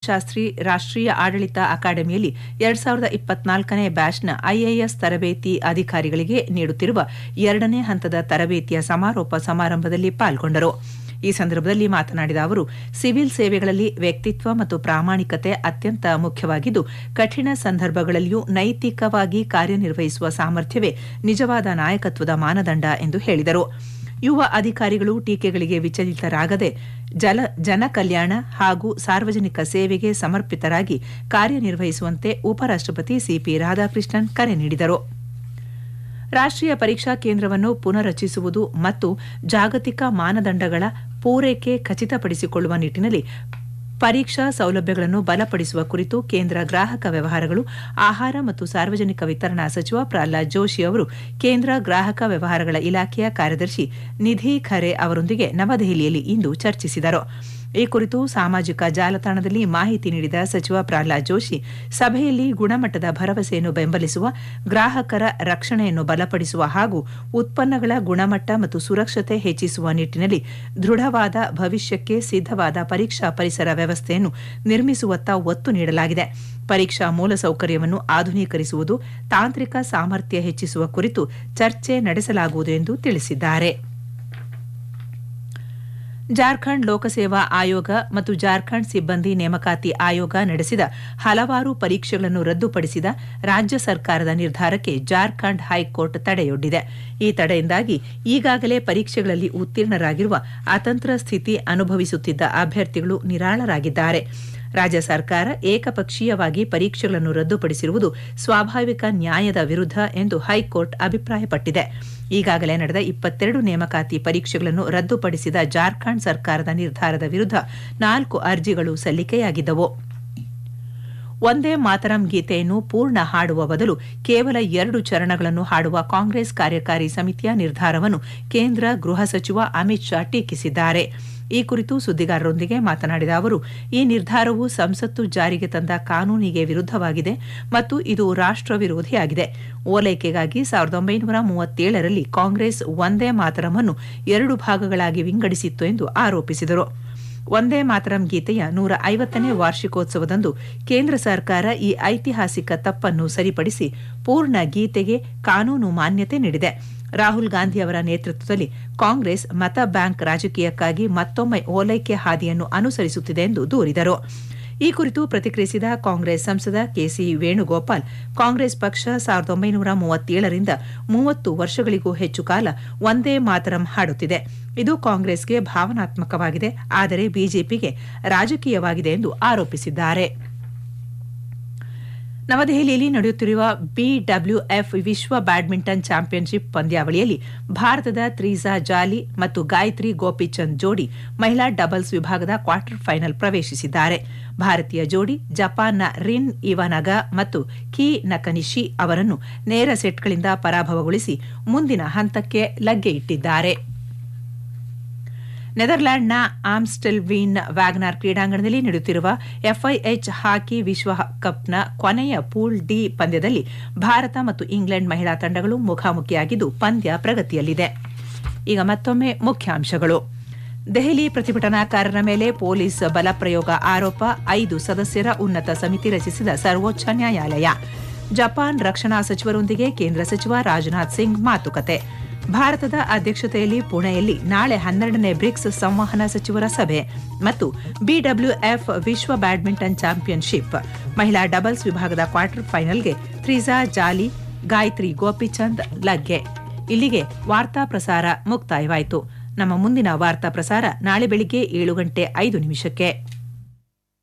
ಶಾಸ್ತ್ರಿ ರಾಷ್ಟ್ರೀಯ ಆಡಳಿತ ಅಕಾಡೆಮಿಯಲ್ಲಿ ಎರಡ್ ಸಾವಿರದ ಇಪ್ಪತ್ನಾಲ್ಕನೇ ಬ್ಯಾಚ್ನ ಐಎಎಸ್ ತರಬೇತಿ ಅಧಿಕಾರಿಗಳಿಗೆ ನೀಡುತ್ತಿರುವ ಎರಡನೇ ಹಂತದ ತರಬೇತಿಯ ಸಮಾರೋಪ ಸಮಾರಂಭದಲ್ಲಿ ಪಾಲ್ಗೊಂಡರು ಈ ಸಂದರ್ಭದಲ್ಲಿ ಮಾತನಾಡಿದ ಅವರು ಸಿವಿಲ್ ಸೇವೆಗಳಲ್ಲಿ ವ್ಯಕ್ತಿತ್ವ ಮತ್ತು ಪ್ರಾಮಾಣಿಕತೆ ಅತ್ಯಂತ ಮುಖ್ಯವಾಗಿದ್ದು ಕಠಿಣ ಸಂದರ್ಭಗಳಲ್ಲಿಯೂ ನೈತಿಕವಾಗಿ ಕಾರ್ಯನಿರ್ವಹಿಸುವ ಸಾಮರ್ಥ್ಯವೇ ನಿಜವಾದ ನಾಯಕತ್ವದ ಮಾನದಂಡ ಎಂದು ಹೇಳಿದರು ಯುವ ಅಧಿಕಾರಿಗಳು ಟೀಕೆಗಳಿಗೆ ವಿಚಲಿತರಾಗದೆ ಜಲ ಜನ ಕಲ್ಯಾಣ ಹಾಗೂ ಸಾರ್ವಜನಿಕ ಸೇವೆಗೆ ಸಮರ್ಪಿತರಾಗಿ ಕಾರ್ಯನಿರ್ವಹಿಸುವಂತೆ ಉಪರಾಷ್ಟಪತಿ ಸಿಪಿ ರಾಧಾಕೃಷ್ಣನ್ ಕರೆ ನೀಡಿದರು ರಾಷ್ಟ್ರೀಯ ಪರೀಕ್ಷಾ ಕೇಂದ್ರವನ್ನು ಪುನರ್ರಚಿಸುವುದು ಮತ್ತು ಜಾಗತಿಕ ಮಾನದಂಡಗಳ ಪೂರೈಕೆ ಖಚಿತಪಡಿಸಿಕೊಳ್ಳುವ ನಿಟ್ಟಿನಲ್ಲಿ ಪರೀಕ್ಷಾ ಸೌಲಭ್ಯಗಳನ್ನು ಬಲಪಡಿಸುವ ಕುರಿತು ಕೇಂದ್ರ ಗ್ರಾಹಕ ವ್ಯವಹಾರಗಳು ಆಹಾರ ಮತ್ತು ಸಾರ್ವಜನಿಕ ವಿತರಣಾ ಸಚಿವ ಪ್ರಹ್ಲಾದ್ ಜೋಶಿ ಅವರು ಕೇಂದ್ರ ಗ್ರಾಹಕ ವ್ಯವಹಾರಗಳ ಇಲಾಖೆಯ ಕಾರ್ಯದರ್ಶಿ ನಿಧಿ ಖರೆ ಅವರೊಂದಿಗೆ ನವದೆಹಲಿಯಲ್ಲಿ ಇಂದು ಚರ್ಚಿಸಿದರು ಈ ಕುರಿತು ಸಾಮಾಜಿಕ ಜಾಲತಾಣದಲ್ಲಿ ಮಾಹಿತಿ ನೀಡಿದ ಸಚಿವ ಪ್ರಹ್ಲಾದ್ ಜೋಶಿ ಸಭೆಯಲ್ಲಿ ಗುಣಮಟ್ಟದ ಭರವಸೆಯನ್ನು ಬೆಂಬಲಿಸುವ ಗ್ರಾಹಕರ ರಕ್ಷಣೆಯನ್ನು ಬಲಪಡಿಸುವ ಹಾಗೂ ಉತ್ಪನ್ನಗಳ ಗುಣಮಟ್ಟ ಮತ್ತು ಸುರಕ್ಷತೆ ಹೆಚ್ಚಿಸುವ ನಿಟ್ಟಿನಲ್ಲಿ ದೃಢವಾದ ಭವಿಷ್ಯಕ್ಕೆ ಸಿದ್ಧವಾದ ಪರೀಕ್ಷಾ ಪರಿಸರ ವ್ಯವಸ್ಥೆಯನ್ನು ನಿರ್ಮಿಸುವತ್ತ ಒತ್ತು ನೀಡಲಾಗಿದೆ ಪರೀಕ್ಷಾ ಮೂಲಸೌಕರ್ಯವನ್ನು ಆಧುನೀಕರಿಸುವುದು ತಾಂತ್ರಿಕ ಸಾಮರ್ಥ್ಯ ಹೆಚ್ಚಿಸುವ ಕುರಿತು ಚರ್ಚೆ ನಡೆಸಲಾಗುವುದು ಎಂದು ತಿಳಿಸಿದ್ದಾರೆ ಜಾರ್ಖಂಡ್ ಲೋಕಸೇವಾ ಆಯೋಗ ಮತ್ತು ಜಾರ್ಖಂಡ್ ಸಿಬ್ಬಂದಿ ನೇಮಕಾತಿ ಆಯೋಗ ನಡೆಸಿದ ಹಲವಾರು ಪರೀಕ್ಷೆಗಳನ್ನು ರದ್ದುಪಡಿಸಿದ ರಾಜ್ಯ ಸರ್ಕಾರದ ನಿರ್ಧಾರಕ್ಕೆ ಜಾರ್ಖಂಡ್ ಹೈಕೋರ್ಟ್ ತಡೆಯೊಡ್ಡಿದೆ ಈ ತಡೆಯಿಂದಾಗಿ ಈಗಾಗಲೇ ಪರೀಕ್ಷೆಗಳಲ್ಲಿ ಉತ್ತೀರ್ಣರಾಗಿರುವ ಅತಂತ್ರ ಸ್ಥಿತಿ ಅನುಭವಿಸುತ್ತಿದ್ದ ಅಭ್ಯರ್ಥಿಗಳು ನಿರಾಳರಾಗಿದ್ದಾರೆ ರಾಜ್ಯ ಸರ್ಕಾರ ಏಕಪಕ್ಷೀಯವಾಗಿ ಪರೀಕ್ಷೆಗಳನ್ನು ರದ್ದುಪಡಿಸಿರುವುದು ಸ್ವಾಭಾವಿಕ ನ್ಯಾಯದ ವಿರುದ್ಧ ಎಂದು ಹೈಕೋರ್ಟ್ ಅಭಿಪ್ರಾಯಪಟ್ಟಿದೆ ಈಗಾಗಲೇ ನಡೆದ ಇಪ್ಪತ್ತೆರಡು ನೇಮಕಾತಿ ಪರೀಕ್ಷೆಗಳನ್ನು ರದ್ದುಪಡಿಸಿದ ಜಾರ್ಖಂಡ್ ಸರ್ಕಾರದ ನಿರ್ಧಾರದ ವಿರುದ್ಧ ನಾಲ್ಕು ಅರ್ಜಿಗಳು ಸಲ್ಲಿಕೆಯಾಗಿದ್ದವು ಒಂದೇ ಮಾತರಂ ಗೀತೆಯನ್ನು ಪೂರ್ಣ ಹಾಡುವ ಬದಲು ಕೇವಲ ಎರಡು ಚರಣಗಳನ್ನು ಹಾಡುವ ಕಾಂಗ್ರೆಸ್ ಕಾರ್ಯಕಾರಿ ಸಮಿತಿಯ ನಿರ್ಧಾರವನ್ನು ಕೇಂದ್ರ ಗೃಹ ಸಚಿವ ಅಮಿತ್ ಶಾ ಟೀಕಿಸಿದ್ದಾರೆ ಈ ಕುರಿತು ಸುದ್ದಿಗಾರರೊಂದಿಗೆ ಮಾತನಾಡಿದ ಅವರು ಈ ನಿರ್ಧಾರವು ಸಂಸತ್ತು ಜಾರಿಗೆ ತಂದ ಕಾನೂನಿಗೆ ವಿರುದ್ಧವಾಗಿದೆ ಮತ್ತು ಇದು ರಾಷ್ಟ್ರ ವಿರೋಧಿಯಾಗಿದೆ ಓಲೈಕೆಗಾಗಿ ಸಾವಿರದ ಒಂಬೈನೂರ ಮೂವತ್ತೇಳರಲ್ಲಿ ಕಾಂಗ್ರೆಸ್ ಒಂದೇ ಮಾತರಮನ್ನು ಎರಡು ಭಾಗಗಳಾಗಿ ವಿಂಗಡಿಸಿತ್ತು ಎಂದು ಆರೋಪಿಸಿದರು ಒಂದೇ ಮಾತರಂ ಗೀತೆಯ ನೂರ ಐವತ್ತನೇ ವಾರ್ಷಿಕೋತ್ಸವದಂದು ಕೇಂದ್ರ ಸರ್ಕಾರ ಈ ಐತಿಹಾಸಿಕ ತಪ್ಪನ್ನು ಸರಿಪಡಿಸಿ ಪೂರ್ಣ ಗೀತೆಗೆ ಕಾನೂನು ಮಾನ್ಯತೆ ನೀಡಿದೆ ರಾಹುಲ್ ಗಾಂಧಿ ಅವರ ನೇತೃತ್ವದಲ್ಲಿ ಕಾಂಗ್ರೆಸ್ ಮತ ಬ್ಯಾಂಕ್ ರಾಜಕೀಯಕ್ಕಾಗಿ ಮತ್ತೊಮ್ಮೆ ಓಲೈಕೆ ಹಾದಿಯನ್ನು ಅನುಸರಿಸುತ್ತಿದೆ ಎಂದು ದೂರಿದರು ಈ ಕುರಿತು ಪ್ರತಿಕ್ರಿಯಿಸಿದ ಕಾಂಗ್ರೆಸ್ ಸಂಸದ ಕೆಸಿ ವೇಣುಗೋಪಾಲ್ ಕಾಂಗ್ರೆಸ್ ಪಕ್ಷ ಸಾವಿರದ ಒಂಬೈನೂರ ಮೂವತ್ತೇಳರಿಂದ ಮೂವತ್ತು ವರ್ಷಗಳಿಗೂ ಹೆಚ್ಚು ಕಾಲ ಒಂದೇ ಮಾತರಂ ಹಾಡುತ್ತಿದೆ ಇದು ಕಾಂಗ್ರೆಸ್ಗೆ ಭಾವನಾತ್ಮಕವಾಗಿದೆ ಆದರೆ ಬಿಜೆಪಿಗೆ ರಾಜಕೀಯವಾಗಿದೆ ಎಂದು ಆರೋಪಿಸಿದ್ದಾರೆ ನವದೆಹಲಿಯಲ್ಲಿ ನಡೆಯುತ್ತಿರುವ ಬಿಡಬ್ಲ್ಯೂಎಫ್ ವಿಶ್ವ ಬ್ಯಾಡ್ಮಿಂಟನ್ ಚಾಂಪಿಯನ್ಶಿಪ್ ಪಂದ್ಯಾವಳಿಯಲ್ಲಿ ಭಾರತದ ತ್ರೀಸಾ ಜಾಲಿ ಮತ್ತು ಗಾಯತ್ರಿ ಗೋಪಿಚಂದ್ ಜೋಡಿ ಮಹಿಳಾ ಡಬಲ್ಸ್ ವಿಭಾಗದ ಕ್ವಾರ್ಟರ್ ಫೈನಲ್ ಪ್ರವೇಶಿಸಿದ್ದಾರೆ ಭಾರತೀಯ ಜೋಡಿ ಜಪಾನ್ನ ರಿನ್ ಇವಾನಗ ಮತ್ತು ಕಿ ನಕನಿಶಿ ಅವರನ್ನು ನೇರ ಸೆಟ್ಗಳಿಂದ ಪರಾಭವಗೊಳಿಸಿ ಮುಂದಿನ ಹಂತಕ್ಕೆ ಲಗ್ಗೆ ಇಟ್ಟಿದ್ದಾರೆ ನೆದರ್ಲ್ಯಾಂಡ್ನ ಆಮ್ಸ್ಟೆಲ್ವೀನ್ ವ್ಯಾಗ್ನಾರ್ ಕ್ರೀಡಾಂಗಣದಲ್ಲಿ ನಡೆಯುತ್ತಿರುವ ಎಫ್ಐಎಚ್ ಹಾಕಿ ವಿಶ್ವಕಪ್ನ ಕೊನೆಯ ಪೂಲ್ ಡಿ ಪಂದ್ಯದಲ್ಲಿ ಭಾರತ ಮತ್ತು ಇಂಗ್ಲೆಂಡ್ ಮಹಿಳಾ ತಂಡಗಳು ಮುಖಾಮುಖಿಯಾಗಿದ್ದು ಪಂದ್ಯ ಪ್ರಗತಿಯಲ್ಲಿದೆ ಈಗ ಮತ್ತೊಮ್ಮೆ ಮುಖ್ಯಾಂಶಗಳು ದೆಹಲಿ ಪ್ರತಿಭಟನಾಕಾರರ ಮೇಲೆ ಪೊಲೀಸ್ ಬಲಪ್ರಯೋಗ ಆರೋಪ ಐದು ಸದಸ್ಯರ ಉನ್ನತ ಸಮಿತಿ ರಚಿಸಿದ ಸರ್ವೋಚ್ಚ ನ್ಯಾಯಾಲಯ ಜಪಾನ್ ರಕ್ಷಣಾ ಸಚಿವರೊಂದಿಗೆ ಕೇಂದ್ರ ಸಚಿವ ರಾಜನಾಥ್ ಸಿಂಗ್ ಮಾತುಕತೆ ಭಾರತದ ಅಧ್ಯಕ್ಷತೆಯಲ್ಲಿ ಪುಣೆಯಲ್ಲಿ ನಾಳೆ ಹನ್ನೆರಡನೇ ಬ್ರಿಕ್ಸ್ ಸಂವಹನ ಸಚಿವರ ಸಭೆ ಮತ್ತು ಬಿಡಬ್ಲ್ಯೂಎಫ್ ವಿಶ್ವ ಬ್ಯಾಡ್ಮಿಂಟನ್ ಚಾಂಪಿಯನ್ಶಿಪ್ ಮಹಿಳಾ ಡಬಲ್ಸ್ ವಿಭಾಗದ ಕ್ವಾರ್ಟರ್ ಫೈನಲ್ಗೆ ತ್ರಿಜಾ ಜಾಲಿ ಗಾಯತ್ರಿ ಗೋಪಿಚಂದ್ ಲಗ್ಗೆ ಇಲ್ಲಿಗೆ ವಾರ್ತಾ ಪ್ರಸಾರ ಮುಕ್ತಾಯವಾಯಿತು ನಮ್ಮ ಮುಂದಿನ ವಾರ್ತಾ ಪ್ರಸಾರ ನಾಳೆ ಬೆಳಿಗ್ಗೆ ಏಳು ಗಂಟೆ ಐದು ನಿಮಿಷಕ್ಕೆ